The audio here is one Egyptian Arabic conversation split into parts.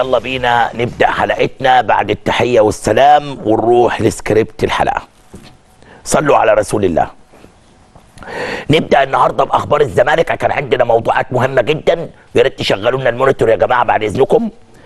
يلا بينا نبدا حلقتنا بعد التحيه والسلام ونروح لسكريبت الحلقه صلوا على رسول الله نبدا النهارده باخبار الزمالك كان عندنا موضوعات مهمه جدا يا ريت تشغلوا لنا المونيتور يا جماعه بعد اذنكم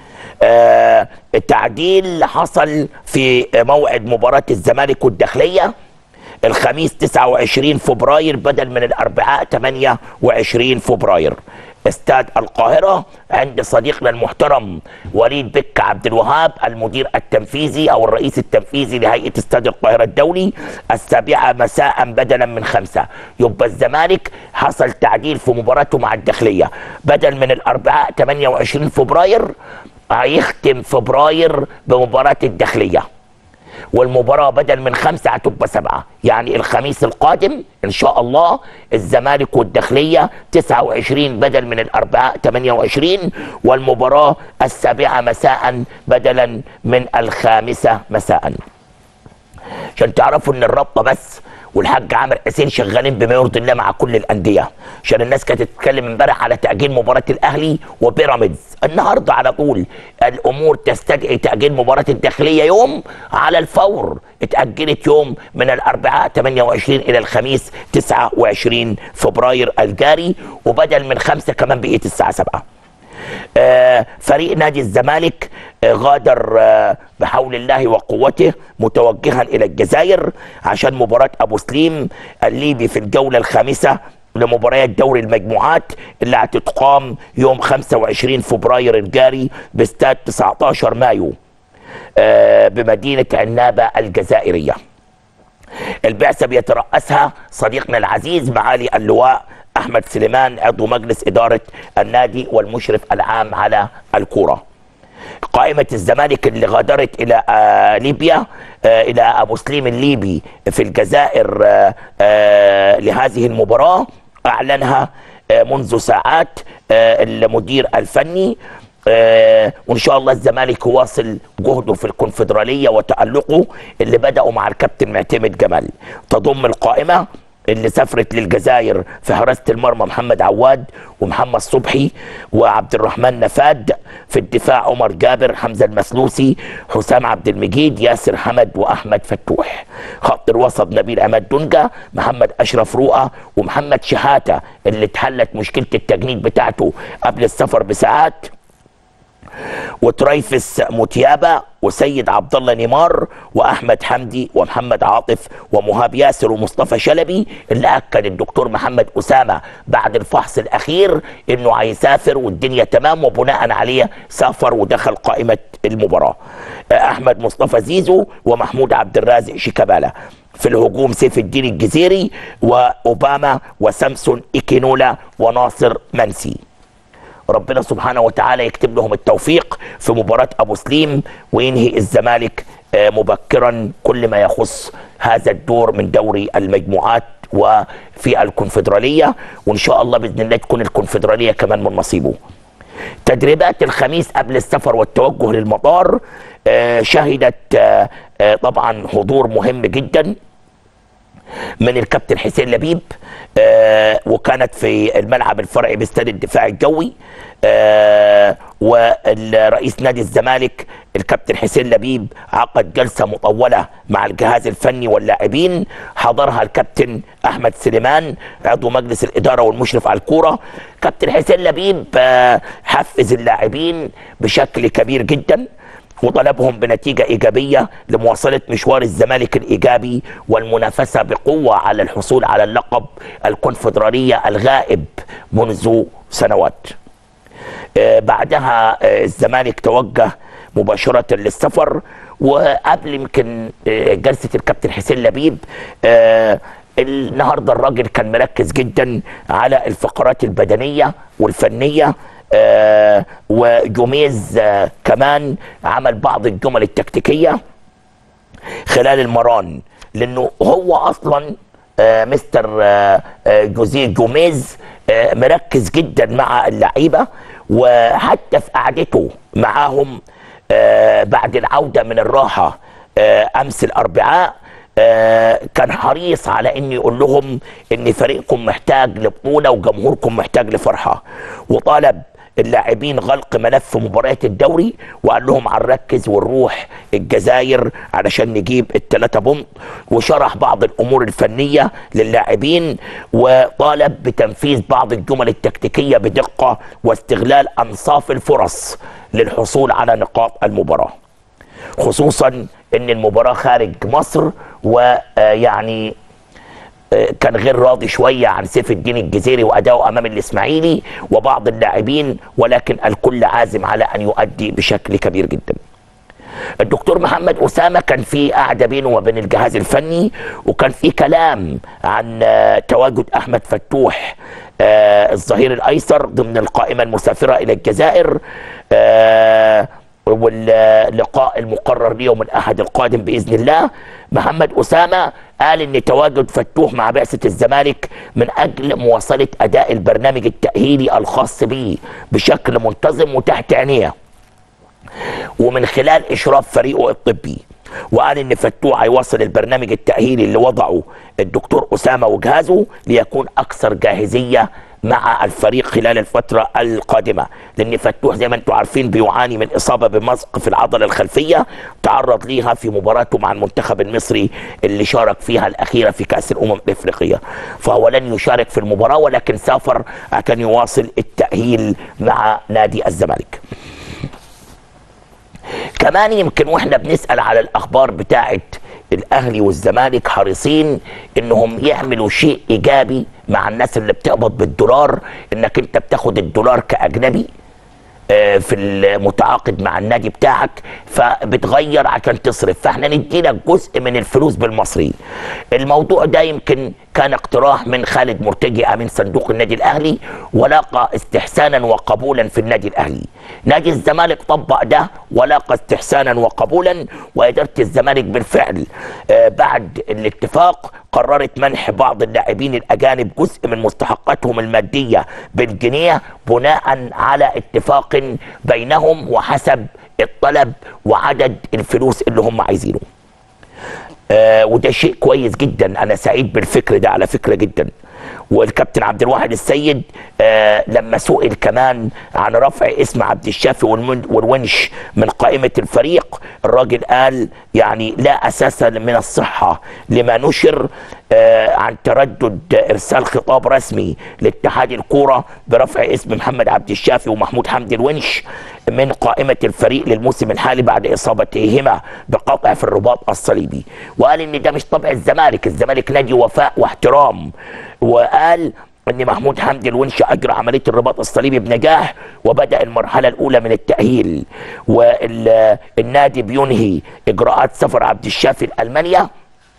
آه التعديل حصل في موعد مباراه الزمالك والداخليه الخميس 29 فبراير بدل من الاربعاء 28 فبراير استاد القاهرة عند صديقنا المحترم وليد بك عبد الوهاب المدير التنفيذي أو الرئيس التنفيذي لهيئة استاد القاهرة الدولي السابعة مساء بدلا من خمسة يبقى الزمالك حصل تعديل في مباراته مع الداخلية بدل من الأربعاء 28 فبراير هيختم فبراير بمباراة الداخلية والمباراة بدل من خمسة هتبقى سبعة يعني الخميس القادم إن شاء الله الزمالك والداخلية 29 بدل من الأربعاء 28 والمباراة السابعة مساء بدلا من الخامسة مساء عشان تعرفوا ان الرابطه بس والحاج عامر حسين شغالين بما يرضي الله مع كل الانديه عشان الناس كانت تتكلم امبارح على تاجيل مباراه الاهلي وبيراميدز النهارده على طول الامور تستدعي تاجيل مباراه الداخليه يوم على الفور اتاجلت يوم من الاربعاء 28 الى الخميس 29 فبراير الجاري وبدل من خمسه كمان بقيت الساعه 7 آه، فريق نادي الزمالك آه، غادر آه، بحول الله وقوته متوجها الى الجزائر عشان مباراه ابو سليم الليبي في الجوله الخامسه لمباريات دوري المجموعات اللي هتتقام يوم 25 فبراير الجاري باستاد 19 مايو بمدينه عنابه الجزائريه. البعثه بيترأسها صديقنا العزيز معالي اللواء احمد سليمان عضو مجلس اداره النادي والمشرف العام على الكوره قائمة الزمالك اللي غادرت إلى آه ليبيا آه إلى أبو سليم الليبي في الجزائر آه آه لهذه المباراة أعلنها آه منذ ساعات آه المدير الفني آه وان شاء الله الزمالك يواصل جهده في الكونفدراليه وتالقه اللي بداوا مع الكابتن معتمد جمال تضم القائمه اللي سافرت للجزائر في حراسه المرمى محمد عواد ومحمد صبحي وعبد الرحمن نفاد في الدفاع عمر جابر حمزه المسلوسي حسام عبد المجيد ياسر حمد واحمد فتوح خط الوسط نبيل عماد دنجا محمد اشرف رؤى ومحمد شحاته اللي اتحلت مشكله التجنيد بتاعته قبل السفر بساعات وتريفس متيابة وسيد عبد الله نيمار واحمد حمدي ومحمد عاطف ومهاب ياسر ومصطفى شلبي اللي اكد الدكتور محمد اسامه بعد الفحص الاخير انه هيسافر والدنيا تمام وبناء عليه سافر ودخل قائمه المباراه. احمد مصطفى زيزو ومحمود عبد الرازق شيكابالا. في الهجوم سيف الدين الجزيري واوباما وسامسون ايكينولا وناصر منسي. ربنا سبحانه وتعالى يكتب لهم التوفيق في مباراة أبو سليم وينهي الزمالك مبكرا كل ما يخص هذا الدور من دوري المجموعات وفي الكونفدرالية وإن شاء الله بإذن الله تكون الكونفدرالية كمان من نصيبه تدريبات الخميس قبل السفر والتوجه للمطار شهدت طبعا حضور مهم جدا من الكابتن حسين لبيب آه وكانت في الملعب الفرعي باستاد الدفاع الجوي آه والرئيس نادي الزمالك الكابتن حسين لبيب عقد جلسه مطوله مع الجهاز الفني واللاعبين حضرها الكابتن احمد سليمان عضو مجلس الاداره والمشرف على الكوره كابتن حسين لبيب آه حفز اللاعبين بشكل كبير جدا وطلبهم بنتيجة إيجابية لمواصلة مشوار الزمالك الإيجابي والمنافسة بقوة على الحصول على اللقب الكونفدرالية الغائب منذ سنوات آه بعدها آه الزمالك توجه مباشرة للسفر وقبل يمكن آه جلسة الكابتن حسين لبيب النهارده الراجل كان مركز جدا على الفقرات البدنية والفنية آه وجوميز آه كمان عمل بعض الجمل التكتيكيه خلال المران لانه هو اصلا آه مستر آه جوزيه جوميز آه مركز جدا مع اللعيبه وحتى في قعدته معاهم آه بعد العوده من الراحه آه امس الاربعاء آه كان حريص على ان يقول لهم ان فريقكم محتاج لبطوله وجمهوركم محتاج لفرحه وطالب اللاعبين غلق ملف مباريات الدوري وقال لهم هنركز ونروح الجزائر علشان نجيب الثلاثه بونت وشرح بعض الامور الفنيه للاعبين وطالب بتنفيذ بعض الجمل التكتيكيه بدقه واستغلال انصاف الفرص للحصول على نقاط المباراه خصوصا ان المباراه خارج مصر ويعني كان غير راضي شويه عن سيف الدين الجزيري واداؤه امام الاسماعيلي وبعض اللاعبين ولكن الكل عازم على ان يؤدي بشكل كبير جدا. الدكتور محمد اسامه كان في قعده بينه وبين الجهاز الفني وكان في كلام عن تواجد احمد فتوح الظهير الايسر ضمن القائمه المسافره الى الجزائر واللقاء المقرر ليوم الاحد القادم باذن الله محمد اسامه قال ان تواجد فتوح مع بعثه الزمالك من اجل مواصله اداء البرنامج التاهيلي الخاص به بشكل منتظم وتحت عينيه ومن خلال اشراف فريقه الطبي وقال ان فتوح هيواصل البرنامج التاهيلي اللي وضعه الدكتور اسامه وجهازه ليكون اكثر جاهزيه مع الفريق خلال الفترة القادمة لأن فتوح زي ما أنتم عارفين بيعاني من إصابة بمزق في العضلة الخلفية تعرض ليها في مباراته مع المنتخب المصري اللي شارك فيها الأخيرة في كأس الأمم الإفريقية فهو لن يشارك في المباراة ولكن سافر عشان يواصل التأهيل مع نادي الزمالك كمان يمكن واحنا بنسأل على الأخبار بتاعت الاهلي والزمالك حريصين انهم يعملوا شيء ايجابي مع الناس اللي بتقبض بالدولار انك انت بتاخد الدولار كاجنبي في المتعاقد مع النادي بتاعك فبتغير عشان تصرف فاحنا نديلك جزء من الفلوس بالمصري الموضوع ده يمكن كان اقتراح من خالد مرتجي امين صندوق النادي الاهلي ولاقى استحسانا وقبولا في النادي الاهلي نادي الزمالك طبق ده ولاقى استحسانا وقبولا واداره الزمالك بالفعل آه بعد الاتفاق قررت منح بعض اللاعبين الاجانب جزء من مستحقاتهم الماديه بالجنيه بناء على اتفاق بينهم وحسب الطلب وعدد الفلوس اللي هم عايزينه آه وده شيء كويس جدا انا سعيد بالفكر ده على فكره جدا والكابتن عبد الواحد السيد آه لما سئل كمان عن رفع اسم عبد الشافي والونش من قائمه الفريق الراجل قال يعني لا اساس من الصحه لما نشر آه عن تردد ارسال خطاب رسمي لاتحاد الكوره برفع اسم محمد عبد الشافي ومحمود حمدي الونش من قائمه الفريق للموسم الحالي بعد اصابتهما بقطع في الرباط الصليبي وقال ان ده مش طبع الزمالك الزمالك نادي وفاء واحترام وقال ان محمود حمدي الونش اجرى عمليه الرباط الصليبي بنجاح وبدا المرحله الاولى من التاهيل والنادي بينهي اجراءات سفر عبد الشافي لالمانيا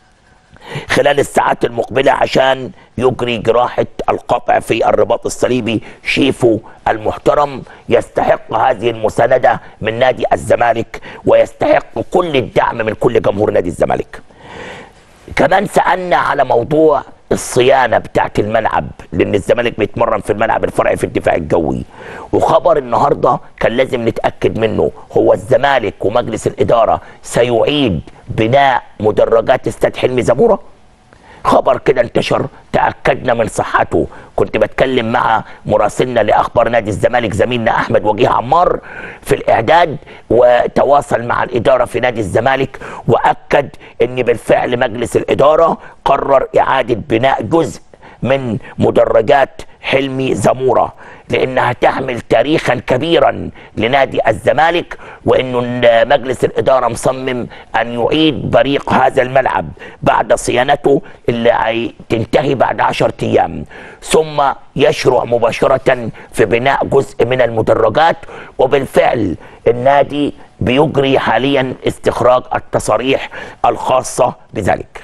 خلال الساعات المقبله عشان يجري جراحه القطع في الرباط الصليبي شيفو المحترم يستحق هذه المسانده من نادي الزمالك ويستحق كل الدعم من كل جمهور نادي الزمالك. كمان سالنا على موضوع الصيانه بتاعت الملعب لان الزمالك بيتمرن في الملعب الفرعي في الدفاع الجوي وخبر النهارده كان لازم نتاكد منه هو الزمالك ومجلس الاداره سيعيد بناء مدرجات استاد حلمي زموره خبر كده انتشر تاكدنا من صحته كنت بتكلم مع مراسلنا لاخبار نادي الزمالك زميلنا احمد وجيه عمار في الاعداد وتواصل مع الاداره في نادي الزمالك واكد ان بالفعل مجلس الاداره قرر اعاده بناء جزء من مدرجات حلمي زموره لانها تحمل تاريخا كبيرا لنادي الزمالك وانه مجلس الاداره مصمم ان يعيد بريق هذا الملعب بعد صيانته اللي تنتهي بعد عشرة ايام ثم يشرع مباشره في بناء جزء من المدرجات وبالفعل النادي بيجري حاليا استخراج التصاريح الخاصه بذلك.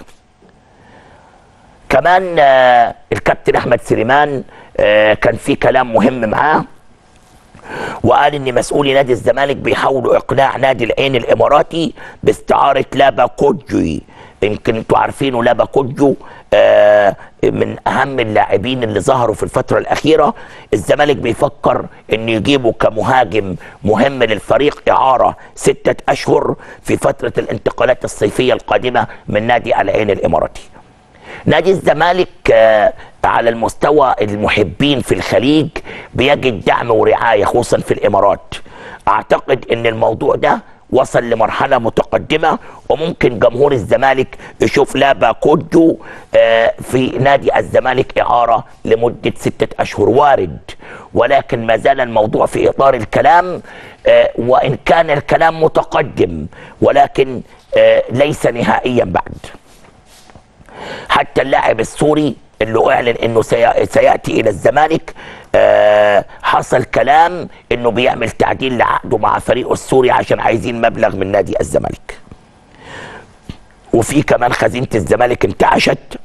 كمان آه الكابتن احمد سليمان آه كان في كلام مهم معاه وقال ان مسؤولي نادي الزمالك بيحاولوا اقناع نادي العين الاماراتي باستعاره لابا كوجي يمكن انتوا عارفينه لابا كوجو آه من اهم اللاعبين اللي ظهروا في الفتره الاخيره الزمالك بيفكر انه يجيبه كمهاجم مهم للفريق اعاره سته اشهر في فتره الانتقالات الصيفيه القادمه من نادي العين الاماراتي نادي الزمالك على المستوى المحبين في الخليج بيجد دعم ورعايه خصوصا في الامارات اعتقد ان الموضوع ده وصل لمرحله متقدمه وممكن جمهور الزمالك يشوف لابا كوجو آه، في نادي الزمالك اعاره لمده سته اشهر وارد ولكن ما زال الموضوع في اطار الكلام آه، وان كان الكلام متقدم ولكن آه، ليس نهائيا بعد حتى اللاعب السوري اللي اعلن انه سي- سياتي الى الزمالك آه، حصل كلام انه بيعمل تعديل لعقده مع فريقه السوري عشان عايزين مبلغ من نادي الزمالك وفي كمان خزينه الزمالك انتعشت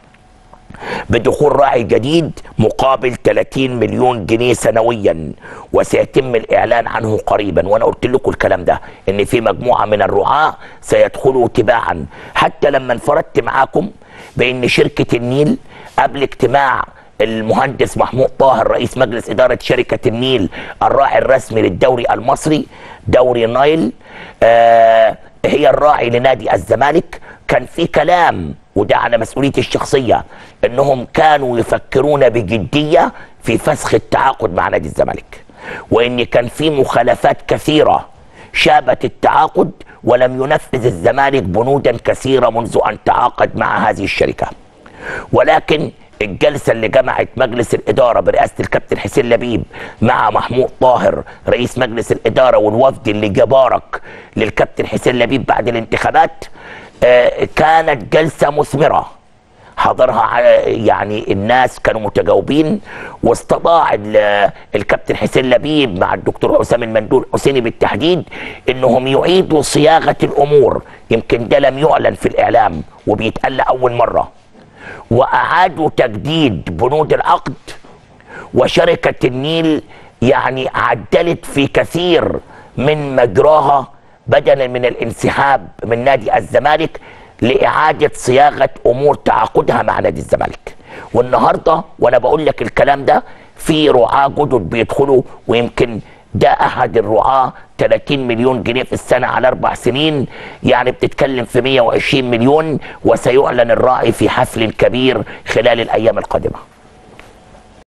بدخول راعي جديد مقابل 30 مليون جنيه سنويا وسيتم الاعلان عنه قريبا وانا قلت لكم الكلام ده ان في مجموعه من الرعاه سيدخلوا تباعا حتى لما انفردت معاكم بان شركه النيل قبل اجتماع المهندس محمود طاهر رئيس مجلس اداره شركه النيل الراعي الرسمي للدوري المصري دوري نايل آه هي الراعي لنادي الزمالك كان في كلام وده على مسؤوليتي الشخصيه انهم كانوا يفكرون بجديه في فسخ التعاقد مع نادي الزمالك وان كان في مخالفات كثيره شابت التعاقد ولم ينفذ الزمالك بنودا كثيره منذ ان تعاقد مع هذه الشركه ولكن الجلسة اللي جمعت مجلس الإدارة برئاسة الكابتن حسين لبيب مع محمود طاهر رئيس مجلس الإدارة والوفد اللي جبارك للكابتن حسين لبيب بعد الانتخابات آه، كانت جلسة مثمرة حضرها ع- يعني الناس كانوا متجاوبين واستطاع ال- الكابتن حسين لبيب مع الدكتور حسام المندول حسيني بالتحديد انهم يعيدوا صياغه الامور يمكن ده لم يعلن في الاعلام وبيتقال لاول مره واعادوا تجديد بنود العقد وشركه النيل يعني عدلت في كثير من مجراها بدلا من الانسحاب من نادي الزمالك لاعاده صياغه امور تعاقدها مع نادي الزمالك والنهارده وانا بقول لك الكلام ده في رعاه جدد بيدخلوا ويمكن ده احد الرعاه 30 مليون جنيه في السنه على اربع سنين يعني بتتكلم في 120 مليون وسيعلن الراعي في حفل كبير خلال الايام القادمه